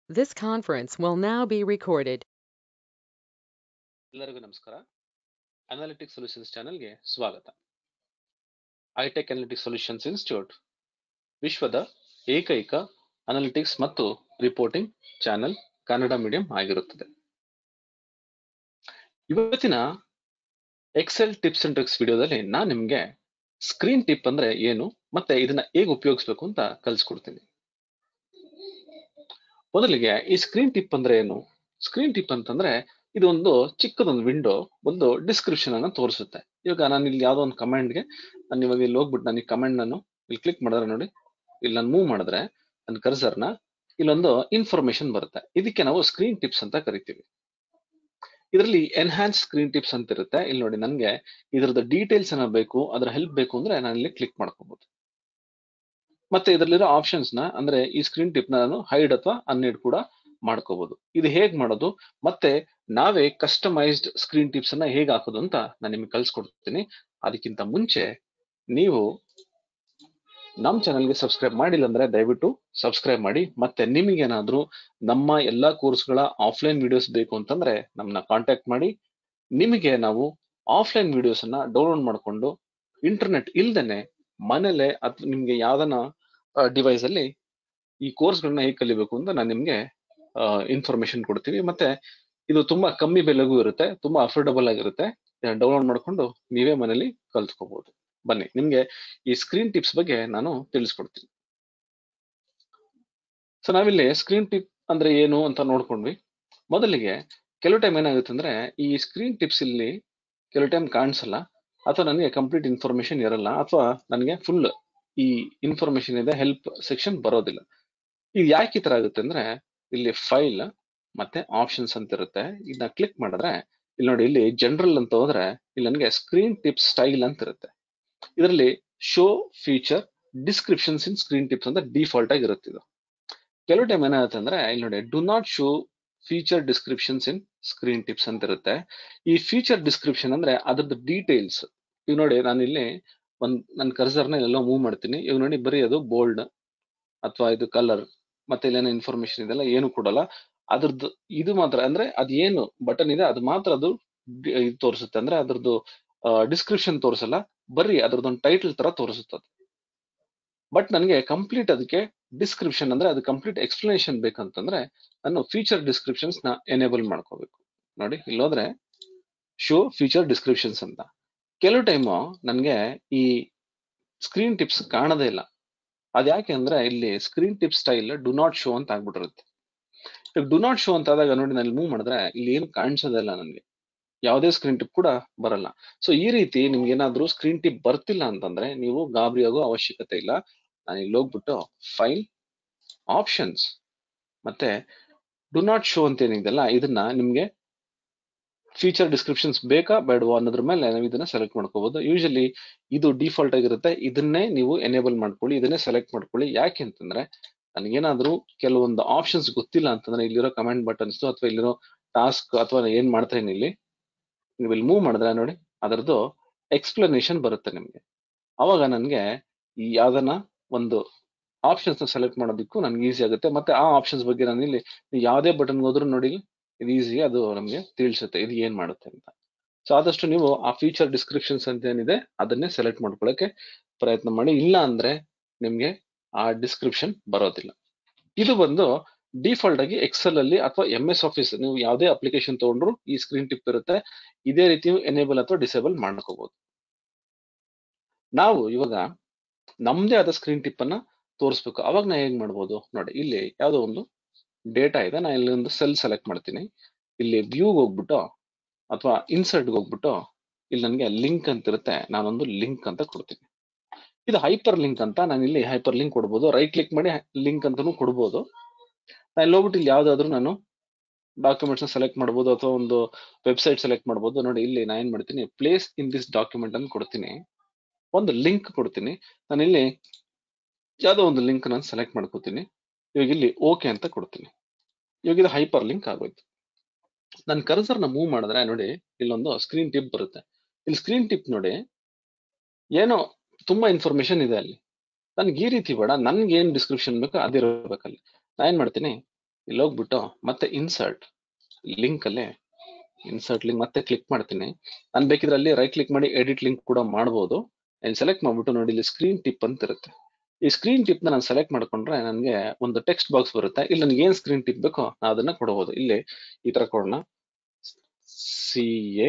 This conference will now be recorded. ಎಲ್ಲರಿಗೂ ನಮಸ್ಕಾರ analytic solutions ಚಾನೆಲ್ಗೆ ಸ್ವಾಗತ ಐಟೆಕ್ ಅನಾಲಿಟಿಕ್ ಸೊಲ್ಯೂಷನ್ಸ್ ಇನ್ಸ್ಟಿಟ್ಯೂಟ್ ವಿಶ್ವದ ಏಕೈಕ ಅನಾಲಿಟಿಕ್ಸ್ ಮತ್ತು ರಿಪೋರ್ಟಿಂಗ್ ಚಾನೆಲ್ ಕನ್ನಡ ಮೀಡಿಯಂ ಆಗಿರುತ್ತದೆ ಇವತ್ತಿನ ಎಕ್ಸೆಲ್ ಟಿಪ್ಸ್ ಅಂಡ್ ಟ್ರಿಕ್ಸ್ ವಿಡಿಯೋದಲ್ಲಿ ನಾನು ನಿಮ್ಗೆ ಸ್ಕ್ರೀನ್ ಟಿಪ್ ಅಂದ್ರೆ ಏನು ಮತ್ತೆ ಇದನ್ನ ಹೇಗೆ ಉಪಯೋಗಿಸ್ಬೇಕು ಅಂತ ಕಲಿಸ್ಕೊಡ್ತೀನಿ ಮೊದಲಿಗೆ ಈ ಸ್ಕ್ರೀನ್ ಟಿಪ್ ಅಂದ್ರೆ ಏನು ಸ್ಕ್ರೀನ್ ಟಿಪ್ ಅಂತಂದ್ರೆ ಇದು ಒಂದು ಚಿಕ್ಕದೊಂದು ವಿಂಡೋ ಒಂದು ಡಿಸ್ಕ್ರಿಪ್ಷನ್ ಅನ್ನ ತೋರಿಸುತ್ತೆ ಇವಾಗ ನಾನು ಇಲ್ಲಿ ಯಾವ್ದೋ ಒಂದು ಕಮೆಂಟ್ಗೆ ನಾನು ಇವಾಗ ಇಲ್ಲಿ ಹೋಗ್ಬಿಟ್ಟು ನಾನು ಈ ಕಮೆಂಟ್ ನಾನು ಇಲ್ಲಿ ಕ್ಲಿಕ್ ಮಾಡಿದ್ರೆ ನೋಡಿ ಇಲ್ಲಿ ನಾನು ಮೂವ್ ಮಾಡಿದ್ರೆ ನನ್ನ ಕರ್ಸರ್ನ ಇಲ್ಲೊಂದು ಇನ್ಫಾರ್ಮೇಶನ್ ಬರುತ್ತೆ ಇದಕ್ಕೆ ನಾವು ಸ್ಕ್ರೀನ್ ಟಿಪ್ಸ್ ಅಂತ ಕರಿತೀವಿ ಇದರಲ್ಲಿ ಎನ್ಹಾನ್ಸ್ ಸ್ಕ್ರೀನ್ ಟಿಪ್ಸ್ ಅಂತ ಇರುತ್ತೆ ಇಲ್ಲಿ ನೋಡಿ ನನಗೆ ಇದರದ ಡೀಟೇಲ್ಸ್ ಏನ ಬೇಕು ಅದರ ಹೆಲ್ಪ್ ಬೇಕು ಅಂದ್ರೆ ನಾನು ಇಲ್ಲಿ ಕ್ಲಿಕ್ ಮಾಡ್ಕೋಬಹುದು ಮತ್ತೆ ಇದರಲ್ಲಿರೋ ಆಪ್ಷನ್ಸ್ ನ ಅಂದ್ರೆ ಈ ಸ್ಕ್ರೀನ್ ಟಿಪ್ ನ ನಾನು ಹೈಡ್ ಅಥವಾ ಅನ್ಹೈಡ್ ಕೂಡ ಮಾಡ್ಕೋಬಹುದು ಇದು ಹೇಗ್ ಮಾಡೋದು ಮತ್ತೆ ನಾವೇ ಕಸ್ಟಮೈಸ್ಡ್ ಸ್ಕ್ರೀನ್ ಟಿಪ್ಸ್ ಅನ್ನ ಹೇಗ್ ಹಾಕೋದು ಅಂತ ನಾನು ನಿಮಗೆ ಕಳ್ಸಿಕೊಡ್ತೀನಿ ಅದಕ್ಕಿಂತ ಮುಂಚೆ ನೀವು ನಮ್ಮ ಚಾನಲ್ಗೆ ಸಬ್ಸ್ಕ್ರೈಬ್ ಮಾಡಿಲ್ಲ ಅಂದ್ರೆ ದಯವಿಟ್ಟು ಸಬ್ಸ್ಕ್ರೈಬ್ ಮಾಡಿ ಮತ್ತೆ ನಿಮಗೇನಾದ್ರೂ ನಮ್ಮ ಎಲ್ಲಾ ಕೋರ್ಸ್ಗಳ ಆಫ್ಲೈನ್ ವಿಡಿಯೋಸ್ ಬೇಕು ಅಂತಂದ್ರೆ ನಮ್ಮನ್ನ ಕಾಂಟ್ಯಾಕ್ಟ್ ಮಾಡಿ ನಿಮಗೆ ನಾವು ಆಫ್ಲೈನ್ ವಿಡಿಯೋಸ್ ಅನ್ನ ಡೌನ್ಲೋಡ್ ಮಾಡ್ಕೊಂಡು ಇಂಟರ್ನೆಟ್ ಇಲ್ದೇನೆ ಮನೇಲೆ ಅಥವಾ ನಿಮ್ಗೆ ಯಾವ್ದನ ಡಿವೈಸ್ ಅಲ್ಲಿ ಈ ಕೋರ್ಸ್ಗಳನ್ನ ಹೇಗೆ ಕಲಿಬೇಕು ಅಂತ ನಾನು ನಿಮ್ಗೆ ಇನ್ಫಾರ್ಮೇಶನ್ ಕೊಡ್ತೀವಿ ಮತ್ತೆ ಇದು ತುಂಬಾ ಕಮ್ಮಿ ಬೆಲೆಗೂ ಇರುತ್ತೆ ತುಂಬಾ ಅಫೋರ್ಡಬಲ್ ಆಗಿರುತ್ತೆ ಡೌನ್ಲೋಡ್ ಮಾಡ್ಕೊಂಡು ನೀವೇ ಮನೇಲಿ ಕಲ್ತ್ಕೋಬಹುದು ಬನ್ನಿ ನಿಮ್ಗೆ ಈ ಸ್ಕ್ರೀನ್ ಟಿಪ್ಸ್ ಬಗ್ಗೆ ನಾನು ತಿಳಿಸ್ಕೊಡ್ತೀನಿ ಸೊ ನಾವಿಲ್ಲಿ ಸ್ಕ್ರೀನ್ ಟಿಪ್ ಅಂದ್ರೆ ಏನು ಅಂತ ನೋಡ್ಕೊಂಡ್ವಿ ಮೊದಲಿಗೆ ಕೆಲವು ಟೈಮ್ ಏನಾಗುತ್ತೆ ಅಂದ್ರೆ ಈ ಸ್ಕ್ರೀನ್ ಟಿಪ್ಸ್ ಇಲ್ಲಿ ಕೆಲವು ಟೈಮ್ ಕಾಣಿಸಲ್ಲ ಅಥವಾ ನನಗೆ ಕಂಪ್ಲೀಟ್ ಇನ್ಫಾರ್ಮೇಶನ್ ಇರಲ್ಲ ಅಥವಾ ನನಗೆ ಫುಲ್ ಈ ಇನ್ಫಾರ್ಮೇಶನ್ ಇದೆ ಹೆಲ್ಪ್ ಸೆಕ್ಷನ್ ಬರೋದಿಲ್ಲ ಇದು ಯಾಕೆ ಈ ತರ ಆಗುತ್ತೆ ಅಂದ್ರೆ ಇಲ್ಲಿ ಫೈಲ್ ಮತ್ತೆ ಆಪ್ಷನ್ಸ್ ಅಂತ ಇರುತ್ತೆ ಇದನ್ನ ಕ್ಲಿಕ್ ಮಾಡಿದ್ರೆ ಇಲ್ಲಿ ನೋಡಿ ಇಲ್ಲಿ ಜನರಲ್ ಅಂತ ಹೋದ್ರೆ ಇಲ್ಲಿ ನನಗೆ ಸ್ಕ್ರೀನ್ ಟಿಪ್ಸ್ ಸ್ಟೈಲ್ ಅಂತ ಇರುತ್ತೆ ಇದರಲ್ಲಿ show feature descriptions in screen tips ಅಂತ ಡಿಫಾಲ್ಟ್ ಆಗಿ ಇರುತ್ತೆ ಇದು ಕೆಲವು ಟೈಮ್ ಏನಾಗುತ್ತೆ ಅಂದ್ರೆ ಇಲ್ಲಿ ನೋಡಿ do not show feature descriptions in screen tips ಅಂತ ಇರುತ್ತೆ ಈ ಫೀಚರ್ ಡಿಸ್ಕ್ರಿಪ್ಷನ್ ಅಂದ್ರೆ ಅದ್ರದ್ದು ಡೀಟೇಲ್ಸ್ ಈಗ ನೋಡಿ ನಾನು ಇಲ್ಲಿ ಒಂದ್ ನನ್ನ ಕರ್ಸರ್ನ ಎಲ್ಲೋ ಮೂವ್ ಮಾಡ್ತೀನಿ ಇವಾಗ ನೋಡಿ ಬರೀ ಅದು ಬೋಲ್ಡ್ ಅಥವಾ ಇದು ಕಲರ್ ಮತ್ತೆ ಇಲ್ಲೇನೋ ಇನ್ಫಾರ್ಮೇಶನ್ ಇದೆಲ್ಲ ಏನು ಕೊಡಲ್ಲ ಅದ್ರದ್ದು ಇದು ಮಾತ್ರ ಅಂದ್ರೆ ಅದೇನು ಬಟನ್ ಇದೆ ಅದು ಮಾತ್ರ ಅದು ಇದು ತೋರಿಸುತ್ತೆ ಅಂದ್ರೆ ಅದ್ರದ್ದು ಡಿಸ್ಕ್ರಿಪ್ಷನ್ ತೋರಿಸಲ್ಲ ಬರೀ ಅದ್ರದ್ದೊಂದು ಟೈಟಲ್ ತರ ತೋರಿಸುತ್ತದೆ ಬಟ್ ನನಗೆ ಕಂಪ್ಲೀಟ್ ಅದಕ್ಕೆ ಡಿಸ್ಕ್ರಿಪ್ಷನ್ ಅಂದ್ರೆ ಅದು ಕಂಪ್ಲೀಟ್ ಎಕ್ಸ್ಪ್ಲನೇಷನ್ ಬೇಕಂತಂದ್ರೆ ನಾನು ಫೀಚರ್ ಡಿಸ್ಕ್ರಿಪ್ಷನ್ಸ್ ನ ಎನೇಬಲ್ ಮಾಡ್ಕೋಬೇಕು ನೋಡಿ ಇಲ್ಲೋದ್ರೆ ಶೋ ಫೀಚರ್ ಡಿಸ್ಕ್ರಿಪ್ಷನ್ಸ್ ಅಂತ ಕೆಲವು ಟೈಮು ನನಗೆ ಈ ಸ್ಕ್ರೀನ್ ಟಿಪ್ಸ್ ಕಾಣದೇ ಇಲ್ಲ ಅದ್ಯಾಕೆ ಅಂದ್ರೆ ಇಲ್ಲಿ screen tip style do not show ಅಂತ ಆಗ್ಬಿಟ್ಟಿರುತ್ತೆ ಈಗ ಡು ನಾಟ್ ಶೋ ಅಂತ ಆದಾಗ ನೋಡಿ ನಾನು ಮೂವ್ ಮಾಡಿದ್ರೆ ಇಲ್ಲಿ ಏನು ಕಾಣಿಸೋದಿಲ್ಲ ನನಗೆ ಯಾವುದೇ ಸ್ಕ್ರೀನ್ ಟಿಪ್ ಕೂಡ ಬರಲ್ಲ ಸೊ ಈ ರೀತಿ ನಿಮ್ಗೆ ಏನಾದ್ರೂ ಸ್ಕ್ರೀನ್ ಟಿಪ್ ಬರ್ತಿಲ್ಲ ಅಂತಂದ್ರೆ ನೀವು ಗಾಬರಿ ಆಗೋ ಅವಶ್ಯಕತೆ ಇಲ್ಲ ನಾನು ಇಲ್ಲಿ ಹೋಗ್ಬಿಟ್ಟು ಫೈಲ್ ಆಪ್ಷನ್ಸ್ ಮತ್ತೆ ಡು ನಾಟ್ ಶೋ ಅಂತ ಏನಿದೆಲ್ಲ ಇದನ್ನ ನಿಮ್ಗೆ ಫೀಚರ್ ಡಿಸ್ಕ್ರಿಪ್ಷನ್ಸ್ ಬೇಕಾ ಬೇಡವಾ ಅನ್ನೋದ್ರ ಮೇಲೆ ನಾವು ಇದನ್ನ ಸೆಲೆಕ್ಟ್ ಮಾಡ್ಕೋಬಹುದು ಯೂಶಲಿ ಇದು ಡಿಫಾಲ್ಟ್ ಆಗಿರುತ್ತೆ ಇದನ್ನೇ ನೀವು ಎನೇಬಲ್ ಮಾಡ್ಕೊಳ್ಳಿ ಇದನ್ನೇ ಸೆಲೆಕ್ಟ್ ಮಾಡ್ಕೊಳ್ಳಿ ಯಾಕೆ ಅಂತಂದ್ರೆ ನನಗೇನಾದ್ರೂ ಕೆಲವೊಂದು ಆಪ್ಷನ್ಸ್ ಗೊತ್ತಿಲ್ಲ ಅಂತಂದ್ರೆ ಇಲ್ಲಿರೋ ಕಮೆಂಟ್ ಬಟನ್ಸ್ ಅಥವಾ ಇಲ್ಲಿರೋ ಟಾಸ್ಕ್ ಅಥವಾ ಏನ್ ಮಾಡ್ತಾ ಇಲ್ಲಿ ನೀವು ಇಲ್ಲಿ ಮೂವ್ ಮಾಡಿದ್ರೆ ನೋಡಿ ಅದರದ್ದು ಎಕ್ಸ್ಪ್ಲನೇಷನ್ ಬರುತ್ತೆ ನಿಮ್ಗೆ ಅವಾಗ ನನಗೆ ಈ ಯಾವ್ದನ್ನ ಒಂದು ಆಪ್ಷನ್ಸ್ ನ ಸೆಲೆಕ್ಟ್ ಮಾಡೋದಕ್ಕೂ ನನ್ಗೆ ಈಸಿ ಆಗುತ್ತೆ ಮತ್ತೆ ಆ ಆಪ್ಷನ್ಸ್ ಬಗ್ಗೆ ನಾನು ಇಲ್ಲಿ ಯಾವುದೇ ಬಟನ್ ಹೋದ್ರೂ ನೋಡಿ ಇದು ಈಸಿ ಅದು ನಮಗೆ ತಿಳಿಸುತ್ತೆ ಇದು ಏನ್ ಮಾಡುತ್ತೆ ಅಂತ ಸೊ ಆದಷ್ಟು ನೀವು ಆ ಫೀಚರ್ ಡಿಸ್ಕ್ರಿಪ್ಷನ್ಸ್ ಅಂತ ಏನಿದೆ ಅದನ್ನೇ ಸೆಲೆಕ್ಟ್ ಮಾಡ್ಕೊಳ್ಳಕ್ಕೆ ಪ್ರಯತ್ನ ಮಾಡಿ ಇಲ್ಲ ಅಂದ್ರೆ ನಿಮ್ಗೆ ಆ ಡಿಸ್ಕ್ರಿಪ್ಷನ್ ಬರೋದಿಲ್ಲ ಇದು ಬಂದು ಡಿಫಾಲ್ಟ್ ಆಗಿ ಎಕ್ಸೆಲ್ ಅಲ್ಲಿ ಅಥವಾ ಎಂ ಎಸ್ ಆಫೀಸ್ ನೀವು ಯಾವುದೇ ಅಪ್ಲಿಕೇಶನ್ ತಗೊಂಡ್ರು ಈ ಸ್ಕ್ರೀನ್ ಟಿಪ್ ಇರುತ್ತೆ ಇದೇ ರೀತಿ ಎನೇಬಲ್ ಅಥವಾ ಡಿಸೇಬಲ್ ಮಾಡ್ಕೋಬಹುದು ನಾವು ಇವಾಗ ನಮ್ದೇ ಆದ ಸ್ಕ್ರೀನ್ ಟಿಪ್ ಅನ್ನ ತೋರಿಸ್ಬೇಕು ಅವಾಗ ನಾ ಹೇಗ್ ಮಾಡ್ಬೋದು ನೋಡಿ ಇಲ್ಲಿ ಯಾವ್ದೋ ಒಂದು ಡೇಟಾ ಇದೆ ನಾ ಇಲ್ಲಿ ಒಂದು ಸೆಲ್ ಸೆಲೆಕ್ಟ್ ಮಾಡ್ತೀನಿ ಇಲ್ಲಿ ವ್ಯೂಗೆ ಹೋಗ್ಬಿಟ್ಟು ಅಥವಾ ಇನ್ಸರ್ಟ್ಗೆ ಹೋಗ್ಬಿಟ್ಟು ಇಲ್ಲಿ ನನಗೆ ಲಿಂಕ್ ಅಂತ ಇರುತ್ತೆ ನಾನೊಂದು ಲಿಂಕ್ ಅಂತ ಕೊಡ್ತೀನಿ ಇದು ಹೈಪರ್ ಲಿಂಕ್ ಅಂತ ನಾನು ಇಲ್ಲಿ ಹೈಪರ್ ಲಿಂಕ್ ಕೊಡ್ಬೋದು ರೈಟ್ ಕ್ಲಿಕ್ ಮಾಡಿ ಲಿಂಕ್ ಅಂತಾನು ಕೊಡ್ಬೋದು ನಾನು ಇಲ್ಲಿ ಹೋಗ್ಬಿಟ್ಟು ಇಲ್ಲಿ ಯಾವ್ದಾದ್ರು ನಾನು ಡಾಕ್ಯುಮೆಂಟ್ಸ್ ಸೆಲೆಕ್ಟ್ ಮಾಡ್ಬೋದು ಅಥವಾ ಒಂದು ವೆಬ್ಸೈಟ್ ಸೆಲೆಕ್ಟ್ ಮಾಡ್ಬೋದು ನೋಡಿ ಇಲ್ಲಿ ನಾನು ಏನ್ ಮಾಡ್ತೀನಿ ಪ್ಲೇಸ್ ಇನ್ ದಿಸ್ ಡಾಕ್ಯುಮೆಂಟ್ ಅಂತ ಕೊಡ್ತೀನಿ ಒಂದು ಲಿಂಕ್ ಕೊಡ್ತೀನಿ ನಾನು ಇಲ್ಲಿ ಯಾವ್ದೋ ಒಂದು ಲಿಂಕ್ ನಾನು ಸೆಲೆಕ್ಟ್ ಮಾಡ್ಕೋತೀನಿ ಇವಾಗ ಇಲ್ಲಿ ಓಕೆ ಅಂತ ಕೊಡ್ತೀನಿ ಇವಾಗ ಇದು ಹೈಪರ್ ಲಿಂಕ್ ಆಗೋಯ್ತು ನನ್ನ ಕರ್ಸರ್ನ ಮೂವ್ ಮಾಡಿದ್ರೆ ನೋಡಿ ಇಲ್ಲೊಂದು ಸ್ಕ್ರೀನ್ ಟಿಪ್ ಬರುತ್ತೆ ಇಲ್ಲಿ ಸ್ಕ್ರೀನ್ ಟಿಪ್ ನೋಡಿ ಏನೋ ತುಂಬಾ ಇನ್ಫಾರ್ಮೇಶನ್ ಇದೆ ಅಲ್ಲಿ ನನ್ಗೆ ಈ ರೀತಿ ಬೇಡ ನನ್ಗೆ ಏನ್ ಡಿಸ್ಕ್ರಿಪ್ಷನ್ ಬೇಕೋ ಅದಿರಬೇಕಲ್ಲಿ ನಾ ಏನ್ ಮಾಡ್ತೀನಿ ಇಲ್ಲಿ ಹೋಗ್ಬಿಟ್ಟು ಮತ್ತೆ ಇನ್ಸರ್ಟ್ ಲಿಂಕ್ ಅಲ್ಲಿ ಇನ್ಸರ್ಟ್ ಲಿಂಕ್ ಮತ್ತೆ ಕ್ಲಿಕ್ ಮಾಡ್ತೀನಿ ನಾನು ಬೇಕಿದ್ರೆ ಅಲ್ಲಿ ರೈಟ್ ಕ್ಲಿಕ್ ಮಾಡಿ ಎಡಿಟ್ ಲಿಂಕ್ ಕೂಡ ಮಾಡಬಹುದು ನಾನು ಸೆಲೆಕ್ಟ್ ಮಾಡ್ಬಿಟ್ಟು ನೋಡಿ ಇಲ್ಲಿ ಸ್ಕ್ರೀನ್ ಟಿಪ್ ಅಂತ ಇರುತ್ತೆ ಈ ಸ್ಕ್ರೀನ್ ಟಿಪ್ ನ ನಾನು ಸೆಲೆಕ್ಟ್ ಮಾಡ್ಕೊಂಡ್ರೆ ನನಗೆ ಒಂದು ಟೆಕ್ಸ್ಟ್ ಬಾಕ್ಸ್ ಬರುತ್ತೆ ಇಲ್ಲಿ ನನಗೆ ಏನ್ ಸ್ಕ್ರೀನ್ ಟಿಪ್ ಬೇಕೋ ನಾನು ಅದನ್ನ ಕೊಡಬಹುದು ಇಲ್ಲಿ ಈ ತರ ಕೊಡೋಣ C A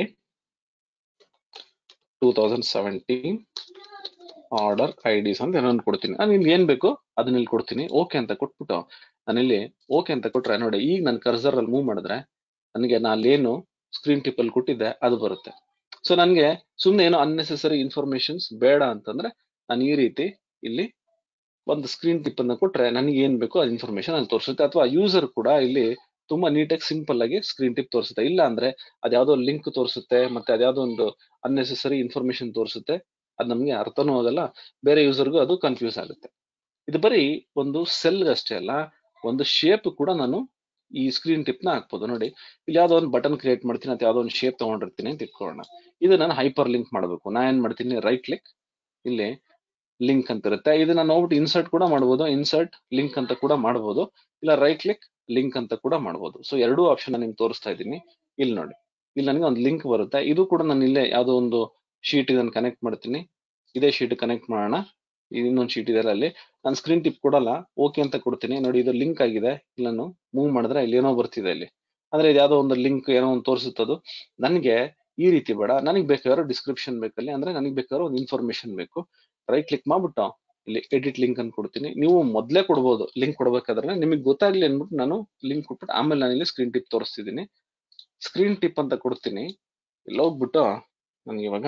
two thousand seventeen order IDs ಅಂತ ಏನೋ ಒಂದು ಕೊಡ್ತೀನಿ ನಾನು ಇಲ್ಲಿ ಏನ್ ಬೇಕು ಅದನ್ನ ಇಲ್ಲಿ ಕೊಡ್ತೀನಿ ಓಕೆ ಅಂತ ಕೊಟ್ಬಿಟ್ಟು ನಾನಿಲ್ಲಿ ಓಕೆ ಅಂತ ಕೊಟ್ರೆ ನೋಡಿ ಈಗ ನಾನು ಕರ್ಸರ್ ಅಲ್ಲಿ ಮೂವ್ ಮಾಡಿದ್ರೆ ನನಗೆ ನಾನು ಅಲ್ಲೇನು ಸ್ಕ್ರೀನ್ ಟಿಪ್ ಅಲ್ಲಿ ಕೊಟ್ಟಿದ್ದೆ ಅದು ಬರುತ್ತೆ ಸೊ ನನಗೆ ಸುಮ್ಮನೆ ಏನೋ ಅನ್ನೆಸೆಸರಿ ಇನ್ಫಾರ್ಮೇಶನ್ಸ್ ಬೇಡ ಅಂತಂದ್ರೆ ನಾನು ಈ ರೀತಿ ಇಲ್ಲಿ ಒಂದು ಸ್ಕ್ರೀನ್ ಟಿಪ್ ಅನ್ನ ಕೊಟ್ರೆ ನನಗೆ ಏನ್ ಬೇಕೋ ಆ ಇನ್ಫಾರ್ಮೇಶನ್ ಅಲ್ಲಿ ತೋರಿಸುತ್ತೆ ಅಥವಾ ಯೂಸರ್ ಕೂಡ ಇಲ್ಲಿ ತುಂಬಾ ನೀಟಾಗಿ ಸಿಂಪಲ್ ಆಗಿ ಸ್ಕ್ರೀನ್ ಟಿಪ್ ತೋರಿಸುತ್ತೆ ಇಲ್ಲ ಅಂದ್ರೆ ಅದ್ಯಾವುದೋ ಲಿಂಕ್ ತೋರಿಸುತ್ತೆ ಮತ್ತೆ ಅದ್ಯಾವುದೋ ಒಂದು ಅನ್ನೆಸೆಸರಿ ಇನ್ಫಾರ್ಮೇಶನ್ ತೋರಿಸುತ್ತೆ ಅದು ನಮಗೆ ಅರ್ಥನೂ ಆಗಲ್ಲ ಬೇರೆ ಯೂಸರ್ಗೂ ಅದು ಕನ್ಫ್ಯೂಸ್ ಆಗುತ್ತೆ ಇದು ಬರೀ ಒಂದು ಸೆಲ್ ಅಷ್ಟೇ ಅಲ್ಲ ಒಂದು ಶೇಪ್ ಕೂಡ ನಾನು ಈ ಸ್ಕ್ರೀನ್ ಟಿಪ್ ನ ಹಾಕ್ಬೋದು ನೋಡಿ ಇಲ್ಲಿ ಯಾವ್ದೋ ಒಂದು ಬಟನ್ ಕ್ರಿಯೇಟ್ ಮಾಡ್ತೀನಿ ಅಥವಾ ಯಾವ್ದೋ ಒಂದು ಶೇಪ್ ತಗೊಂಡಿರ್ತೀನಿ ಅಂತ ಇಟ್ಕೊಳ್ಳೋಣ ಇದು ನಾನು ಹೈಪರ್ ಲಿಂಕ್ ಮಾಡಬೇಕು ನಾ ಏನ್ ಮಾಡ್ತೀನಿ ರೈಟ್ ಕ್ಲಿಕ್ ಇಲ್ಲಿ ಲಿಂಕ್ ಅಂತ ಇರುತ್ತೆ ಇದನ್ನ ನೋಡ್ಬಿಟ್ಟು ಇನ್ಸರ್ಟ್ ಕೂಡ ಮಾಡ್ಬೋದು ಇನ್ಸರ್ಟ್ ಲಿಂಕ್ ಅಂತ ಕೂಡ ಮಾಡ್ಬೋದು ಇಲ್ಲ ರೈಟ್ ಕ್ಲಿಕ್ ಲಿಂಕ್ ಅಂತ ಕೂಡ ಮಾಡ್ಬೋದು ಸೊ ಎರಡೂ ಆಪ್ಷನ್ ನಾನು ನಿಮ್ಗೆ ತೋರಿಸ್ತಾ ಇದ್ದೀನಿ ಇಲ್ಲಿ ನೋಡಿ ಇಲ್ಲಿ ನನಗೆ ಒಂದು ಲಿಂಕ್ ಬರುತ್ತೆ ಇದು ಕೂಡ ನಾನು ಇಲ್ಲೇ ಯಾವ್ದೋ ಒಂದು ಶೀಟ್ ಇದನ್ನ ಕನೆಕ್ಟ್ ಮಾಡ್ತೀನಿ ಇದೇ ಶೀಟ್ ಕನೆಕ್ಟ್ ಮಾಡೋಣ ಇನ್ನೊಂದು ಶೀಟ್ ಇದೆ ಅಲ್ಲಿ ನಾನು ಸ್ಕ್ರೀನ್ ಟಿಪ್ ಕೊಡಲ್ಲ ಓಕೆ ಅಂತ ಕೊಡ್ತೀನಿ ನೋಡಿ ಇದು ಲಿಂಕ್ ಆಗಿದೆ ಇಲ್ಲಿ ನಾನು ಮೂವ್ ಮಾಡಿದ್ರೆ ಇಲ್ಲಿ ಏನೋ ಬರ್ತಿದೆ ಇಲ್ಲಿ ಅಂದ್ರೆ ಇದು ಯಾವ್ದೋ ಒಂದು ಲಿಂಕ್ ಏನೋ ಒಂದು ತೋರಿಸುತ್ತದು ನನಗೆ ಈ ರೀತಿ ಬೇಡ ನನಗೆ ಬೇಕಾದ್ರೆ ಡಿಸ್ಕ್ರಿಪ್ಷನ್ ಬೇಕಲ್ಲಿ ಅಂದ್ರೆ ನನಗೆ ಬೇಕಾದ್ರೆ ಒಂದು ಇನ್ಫಾರ್ಮೇಶನ್ ಬೇಕು ರೈಟ್ ಕ್ಲಿಕ್ ಮಾಡ್ಬಿಟ್ಟು ಇಲ್ಲಿ ಎಡಿಟ್ ಲಿಂಕ್ ಅನ್ನು ಕೊಡ್ತೀನಿ ನೀವು ಮೊದಲೇ ಕೊಡ್ಬೋದು ಲಿಂಕ್ ಕೊಡ್ಬೇಕಾದ್ರೆ ನಿಮಗೆ ಗೊತ್ತಾಗ್ಲಿ ಅನ್ಬಿಟ್ಟು ನಾನು ಲಿಂಕ್ ಕೊಟ್ಬಿಟ್ಟು ಆಮೇಲೆ ನಾನು ಇಲ್ಲಿ ಸ್ಕ್ರೀನ್ ಟಿಪ್ ತೋರಿಸ್ತಿದ್ದೀನಿ ಸ್ಕ್ರೀನ್ ಟಿಪ್ ಅಂತ ಕೊಡ್ತೀನಿ ಇಲ್ಲಿ ಹೋಗ್ಬಿಟ್ಟು ನನಗೆ ಇವಾಗ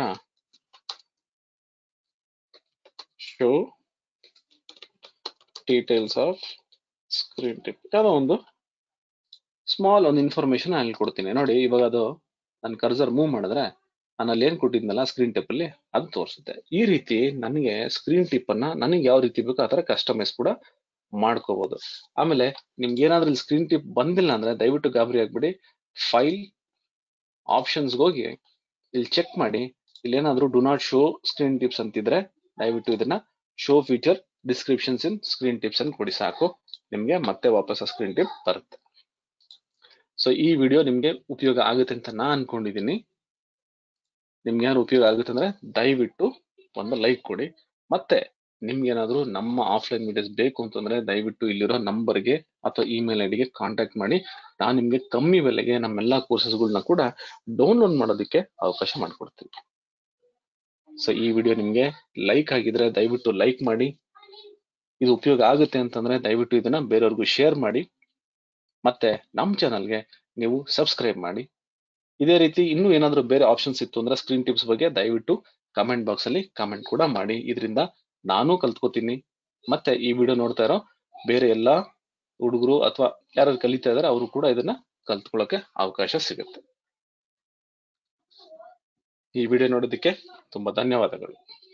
show details of screen tip ಯಾವುದೋ ಒಂದು ಸ್ಮಾಲ್ ಒಂದು ಇನ್ಫಾರ್ಮೇಶನ್ ಅಲ್ಲಿ ಕೊಡ್ತೀನಿ ನೋಡಿ ಇವಾಗ ಅದು ನಾನು ಕರ್ಸರ್ ಮೂವ್ ಮಾಡಿದ್ರೆ ನಾನು ಅಲ್ಲಿ ಏನ್ ಕೊಟ್ಟಿದ್ನಲ್ಲ ಸ್ಕ್ರೀನ್ ಟಿಪ್ ಅಲ್ಲಿ ಅದು ತೋರಿಸುತ್ತೆ ಈ ರೀತಿ ನನಗೆ ಸ್ಕ್ರೀನ್ ಟಿಪ್ ಅನ್ನ ನನಗೆ ಯಾವ ರೀತಿ ಬೇಕೋ ಆ ತರ ಕಸ್ಟಮೈಸ್ ಕೂಡ ಮಾಡ್ಕೋಬಹುದು ಆಮೇಲೆ ನಿಮ್ಗೆ ಏನಾದ್ರೂ ಇಲ್ಲಿ ಸ್ಕ್ರೀನ್ ಟಿಪ್ ಬಂದಿಲ್ಲ ಅಂದ್ರೆ ದಯವಿಟ್ಟು ಗಾಬರಿ ಆಗ್ಬಿಡಿ ಫೈಲ್ ಆಪ್ಷನ್ಸ್ ಹೋಗಿ ಇಲ್ಲಿ ಚೆಕ್ ಮಾಡಿ ಇಲ್ಲಿ ಏನಾದ್ರೂ do not show screen tips ಅಂತಿದ್ರೆ ದಯವಿಟ್ಟು ಇದನ್ನ show feature descriptions in screen tips ಅನ್ನು ಕೊಡಿ ಸಾಕು ನಿಮ್ಗೆ ಮತ್ತೆ ವಾಪಸ್ ಆ ಸ್ಕ್ರೀನ್ ಟಿಪ್ ಬರುತ್ತೆ ಸೊ ಈ ವಿಡಿಯೋ ನಿಮ್ಗೆ ಉಪಯೋಗ ಆಗುತ್ತೆ ಅಂತ ನಾ ಅನ್ಕೊಂಡಿದ್ದೀನಿ ನಿಮ್ಗೆ ಏನಾದ್ರು ಉಪಯೋಗ ಆಗುತ್ತೆ ಅಂದ್ರೆ ದಯವಿಟ್ಟು ಒಂದು ಲೈಕ್ ಕೊಡಿ ಮತ್ತೆ ನಿಮ್ಗೆ ಏನಾದ್ರು ನಮ್ಮ ಆಫ್ಲೈನ್ ವಿಡಿಯೋಸ್ ಬೇಕು ಅಂತಂದ್ರೆ ದಯವಿಟ್ಟು ಇಲ್ಲಿರೋ ನಂಬರ್ಗೆ ಅಥವಾ ಇಮೇಲ್ ಐಡಿಗೆ ಕಾಂಟ್ಯಾಕ್ಟ್ ಮಾಡಿ ನಾನು ನಿಮ್ಗೆ ಕಮ್ಮಿ ಬೆಲೆಗೆ ನಮ್ಮೆಲ್ಲಾ ಕೋರ್ಸಸ್ಗಳನ್ನ ಕೂಡ ಡೌನ್ಲೋಡ್ ಮಾಡೋದಕ್ಕೆ ಅವಕಾಶ ಮಾಡಿಕೊಡ್ತೀನಿ ಸೊ ಈ ವಿಡಿಯೋ ನಿಮ್ಗೆ ಲೈಕ್ ಆಗಿದ್ರೆ ದಯವಿಟ್ಟು ಲೈಕ್ ಮಾಡಿ ಇದು ಉಪಯೋಗ ಆಗುತ್ತೆ ಅಂತಂದ್ರೆ ದಯವಿಟ್ಟು ಇದನ್ನ ಬೇರೆಯವ್ರಿಗೂ ಶೇರ್ ಮಾಡಿ ಮತ್ತೆ ನಮ್ಮ ಚಾನಲ್ಗೆ ನೀವು ಸಬ್ಸ್ಕ್ರೈಬ್ ಮಾಡಿ ಇದೇ ರೀತಿ ಇನ್ನೂ ಏನಾದರೂ ಬೇರೆ ಆಪ್ಷನ್ಸ್ ಇತ್ತು ಅಂದ್ರೆ ಸ್ಕ್ರೀನ್ ಟಿಪ್ಸ್ ಬಗ್ಗೆ ದಯವಿಟ್ಟು ಕಮೆಂಟ್ ಬಾಕ್ಸ್ ಅಲ್ಲಿ ಕಮೆಂಟ್ ಕೂಡ ಮಾಡಿ ಇದರಿಂದ ನಾನು ಕಲ್ತ್ಕೋತೀನಿ ಮತ್ತೆ ಈ ವಿಡಿಯೋ ನೋಡ್ತಾ ಇರೋ ಬೇರೆ ಎಲ್ಲಾ ಹುಡುಗರು ಅಥವಾ ಯಾರು ಕಲಿತಾ ಇದಾರೆ ಅವರು ಕೂಡ ಇದನ್ನ ಕಲ್ತ್ಕೊಳ್ಳೋಕೆ ಅವಕಾಶ ಸಿಗುತ್ತೆ ಈ ವಿಡಿಯೋ ನೋಡೋದಕ್ಕೆ ತುಂಬಾ ಧನ್ಯವಾದಗಳು